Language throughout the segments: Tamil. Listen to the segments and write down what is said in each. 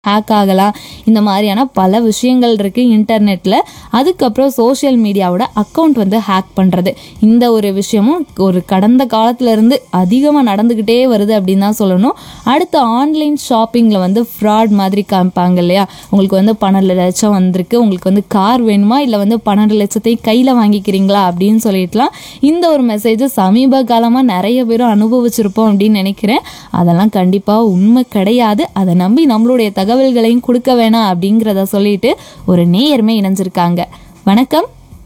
ஹேக் ஆகலாம் இந்த மாதிரியான பல விஷயங்கள் இருக்கு இன்டர்நெட்ல அதுக்கப்புறம் சோஷியல் மீடியாவோட அக்கௌண்ட் வந்து ஹேக் பண்றது இந்த ஒரு விஷயமும் ஒரு கடந்த காலத்துல இருந்து அதிகமாக நடந்துக்கிட்டே வருது அப்படின்னு தான் சொல்லணும் அடுத்து ஆன்லைன் ஷாப்பிங்ல வந்து ஃப்ராட் மாதிரி காமிப்பாங்க இல்லையா உங்களுக்கு வந்து பன்னெண்டு லட்சம் வந்திருக்கு உங்களுக்கு வந்து கார் வேணுமா இல்லை வந்து பன்னெண்டு லட்சத்தை கையில் வாங்கிக்கிறீங்களா அப்படின்னு சொல்லிட்டுலாம் இந்த ஒரு மெசேஜ் சமீப காலமாக நிறைய பேரும் அனுபவிச்சிருப்போம் அப்படின்னு நினைக்கிறேன் அதெல்லாம் கண்டிப்பாக உண்மை கிடையாது அதை நம்பி நம்மளுடைய தகவல்களையும் கொடுக்க வேணாம் அப்படிங்கிறத சொல்லிட்டு ஒரு நேயர்மை இணைஞ்சிருக்காங்க வணக்கம்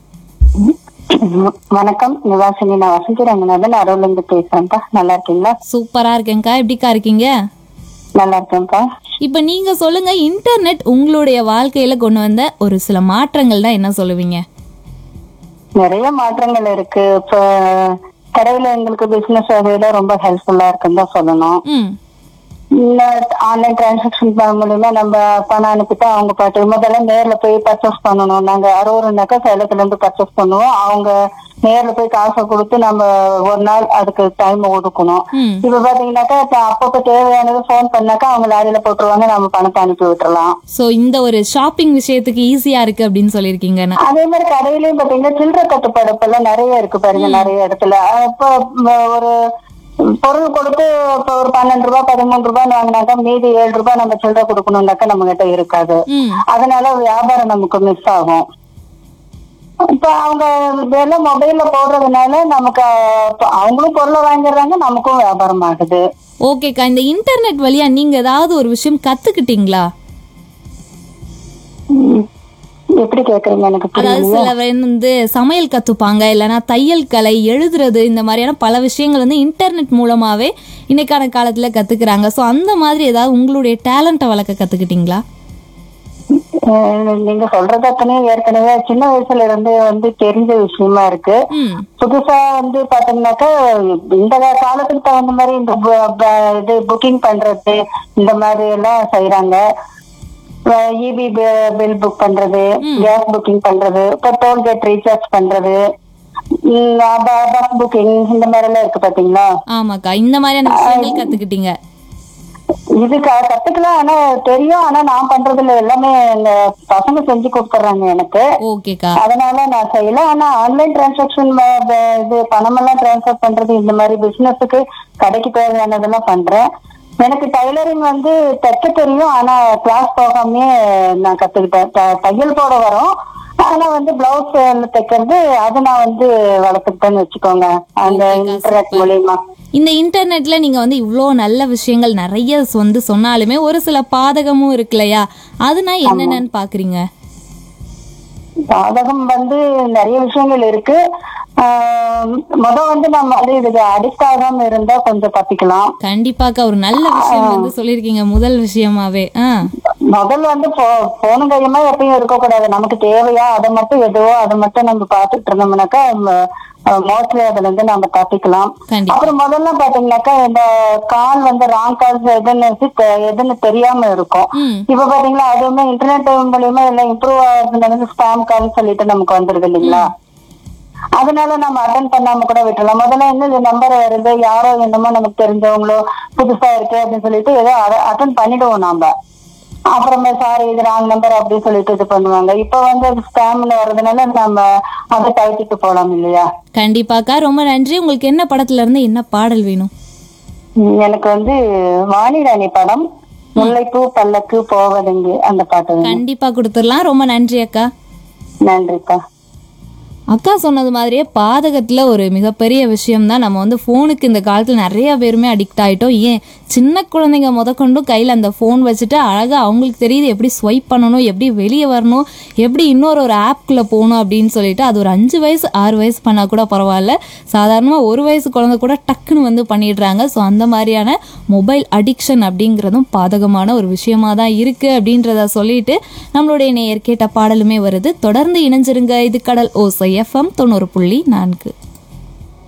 வ- வணக்கம் நிவாசினி நான் வசந்தி ரங்கநாதன் அருள்ல இருந்து பேசுறேன்ப்பா நல்லா இருக்கீங்களா சூப்பரா இருக்கேன்க்கா எப்படிக்கா இருக்கீங்க நல்லா இருக்கேன்ப்பா இப்போ நீங்க சொல்லுங்க இன்டர்நெட் உங்களுடைய வாழ்க்கையில கொண்டு வந்த ஒரு சில மாற்றங்கள் தான் என்ன சொல்லுவீங்க நிறைய மாற்றங்கள் இருக்கு இப்ப கடையில எங்களுக்கு பிசினஸ் வகையில ரொம்ப ஹெல்ப்ஃபுல்லா இருக்குன்னு தான் சொல்லணும் ம் ஆன்லைன் டிரான்சாக்ஷன் மூலியமா நம்ம பணம் அனுப்பிட்டு அவங்க பாட்டு முதல்ல நேர்ல போய் பர்ச்சேஸ் பண்ணணும் நாங்க அறுபதுனாக்கா சேலத்துல இருந்து பர்ச்சேஸ் பண்ணுவோம் அவங்க நேர்ல போய் காசை கொடுத்து நம்ம ஒரு நாள் அதுக்கு டைம் ஒதுக்கணும் ம் இப்ப பாத்தீங்கன்னாக்கா இப்ப அப்பப்ப தேவையானது போன் பண்ணாக்கா அவங்க லாரியில போட்டுருவாங்க நம்ம பணத்தை அனுப்பி விட்டுறலாம் ஸோ இந்த ஒரு ஷாப்பிங் விஷயத்துக்கு ஈஸியா இருக்கு அப்படின்னு சொல்லியிருக்கீங்க அதே மாதிரி கடையிலயும் பாத்தீங்கன்னா சில்லறை கட்டுப்பாடு இப்ப எல்லாம் நிறைய இருக்கு பாருங்க நிறைய இடத்துல அஹ் இப்ப ம, ஒரு பொருள் கொடுத்து இப்ப ஒரு பன்னெண்டு ரூபாய் பதிமூணு ரூபாய் வாங்கினாக்கா மீதி ஏழு ரூபாய் நம்ம சில்லறை கொடுக்கணும்னாக்கா நம்ம கிட்ட இருக்காது ம் அதனால வியாபாரம் நமக்கு மிஸ் ஆகும் இப்ப அவங்க இதெல்லாம் மொபைல்ல போடுறதுனால நமக்கு அஹ், இப்ப அவங்களும் பொருளை வாங்கிடுறாங்க நமக்கும் வியாபாரம் ஆகுது ஓகேக்கா இந்த இன்டர்நெட் வழியா நீங்க ஏதாவது ஒரு விஷயம் கத்துக்கிட்டீங்களா உம். எப்படி கேக்குறீங்க எனக்கு அதாவது புரியல சில பேர் வந்து சமையல் கத்துப்பாங்க இல்லைன்னா தையல் கலை எழுதுறது இந்த மாதிரியான பல விஷயங்கள் வந்து இன்டர்நெட் மூலமாவே இன்னைக்கான காலத்துல கத்துக்கிறாங்க ஸோ அந்த மாதிரி ஏதாவது உங்களுடைய டேலண்ட்டை வளர்க்க கத்துக்கிட்டீங்களா அஹ் நீங்க சொல்றது அத்தனையும் ஏற்கனவே சின்ன வயசுல இருந்து வந்து தெரிஞ்ச விஷயமா இருக்கு ம் புதுசா வந்து பாத்தீங்கன்னாக்கா இந்த காலத்துக்கு தகுந்த மாதிரி இந்த பு- ப- இது புக்கிங் பண்றது இந்த மாதிரி எல்லாம் செய்யறாங்க இபி பில் புக் பண்றது கேஸ் புக்கிங் பண்றது இப்போ டோல்கேட் ரீசார்ஜ் பண்றது பஸ் புக்கிங் இந்த மாதிரி எல்லாம் இருக்கு பாத்தீங்களா ஆமாக்கா இந்த மாதிரியான விஷயங்கள் கத்துக்கிட்டீங்க இது க- கத்துக்கலாம் ஆனா தெரியும் ஆனா நான் பண்றதுல எல்லாமே இந்த பசங்க செஞ்சு கொடுத்துறாங்க எனக்கு ஓகேக்கா அதனால நான் செய்யல ஆனா ஆன்லைன் டிரான்சாக்ஷன் இது பணமெல்லாம் டிரான்ஸ்ஃபர் பண்றது இந்த மாதிரி பிசினஸுக்கு கடைக்கு தேவையானதெல்லாம் பண்றேன் எனக்கு டைலரிங் வந்து தைக்க தெரியும் ஆனா கிளாஸ் போகாமயே நான் கத்துக்கிட்டேன் த- தையல் போட வரும் ஆனா வந்து பிளவுஸ் தைக்கிறது அது நான் வந்து வளர்த்துக்கிட்டேன்னு வச்சுக்கோங்க அந்த இன்டர்நெட் மூலியமா இந்த இன்டர்நெட்ல நீங்க வந்து இவ்வளோ நல்ல விஷயங்கள் நிறைய வந்து சொன்னாலுமே ஒரு சில பாதகமும் இருக்கு இல்லையா அதுனா என்னென்னு பாக்குறீங்க சாதகம் வந்து நிறைய விஷயங்கள் இருக்கு ஆஹ் முத வந்து நம்ம வந்து இதுக்கு அடிக்ட் ஆகாம இருந்தா கொஞ்சம் தப்பிக்கலாம் கண்டிப்பாக்கா ஒரு நல்ல விஷயம் வந்து சொல்லியிருக்கீங்க முதல் விஷயமாவே ஆ முதல்ல வந்து போ- போனும் கையுமா எப்பயும் இருக்கக்கூடாது நமக்கு தேவையா அதை மட்டும் எதுவோ அதை மட்டும் நம்ம பார்த்துட்டு இருந்தோம்னாக்கா மோஸ்ட்லி அதுல இருந்து நம்ம தப்பிக்கலாம் கண்டிப்பா அப்புறம் முதல்ல பாத்தீங்கன்னாக்கா இந்த கால் வந்து ராங் கால்ஸ் எதுன்னு தெ- எதுன்னு தெரியாம இருக்கும் ம் இப்ப பாத்தீங்களா அதுவுமே இன்டர்நெட் மூலியமா எல்லாம் இம்ப்ரூவ் ஆகுறதுனால ஸ்பாம் கால் சொல்லிட்டு நமக்கு வந்துருது இல்லைங்களா அதனால நம்ம அட்டன் பண்ணாம கூட விட்டுறலாம் முதல்ல என்ன நம்பர் வருது யாரோ என்னமோ நமக்கு தெரிஞ்சவங்களோ புதுசா இருக்கு அப்படின்னு சொல்லிட்டு ஏதோ அட்டன் பண்ணிடுவோம் நாம அப்புறமே சாரி இது ராங் நம்பர் அப்படின்னு சொல்லிட்டு இது பண்ணுவாங்க இப்ப வந்து அது ஸ்பேம்ல வர்றதுனால நம்ம அதை தவிர்த்துட்டு போலாம் இல்லையா கண்டிப்பாக்கா ரொம்ப நன்றி உங்களுக்கு என்ன படத்துல இருந்து என்ன பாடல் வேணும் உம் எனக்கு வந்து வாணிராணி படம் முல்லைப்பூ பல்லக்கு போவதெங்கு அந்த பாட்டு வேணும். கண்டிப்பா கொடுத்துடலாம் ரொம்ப நன்றி அக்கா நன்றிப்பா அக்கா சொன்னது மாதிரியே பாதகத்தில் ஒரு மிகப்பெரிய விஷயம் தான் நம்ம வந்து ஃபோனுக்கு இந்த காலத்தில் நிறைய பேருமே அடிக்ட் ஆகிட்டோம் ஏன் சின்ன குழந்தைங்க முதற்கொண்டும் கையில் அந்த ஃபோன் வச்சுட்டு அழகாக அவங்களுக்கு தெரியுது எப்படி ஸ்வைப் பண்ணணும் எப்படி வெளியே வரணும் எப்படி இன்னொரு ஒரு ஆப்குள்ளே போகணும் அப்படின்னு சொல்லிட்டு அது ஒரு அஞ்சு வயசு ஆறு வயசு பண்ணால் கூட பரவாயில்ல சாதாரணமாக ஒரு வயசு குழந்தை கூட டக்குன்னு வந்து பண்ணிடுறாங்க ஸோ அந்த மாதிரியான மொபைல் அடிக்ஷன் அப்படிங்கிறதும் பாதகமான ஒரு விஷயமா தான் இருக்குது அப்படின்றத சொல்லிட்டு நம்மளுடைய நேயர் கேட்ட பாடலுமே வருது தொடர்ந்து இணைஞ்சிருங்க இது கடல் ஓசை எஃப்எம் தொண்ணூறு புள்ளி நான்கு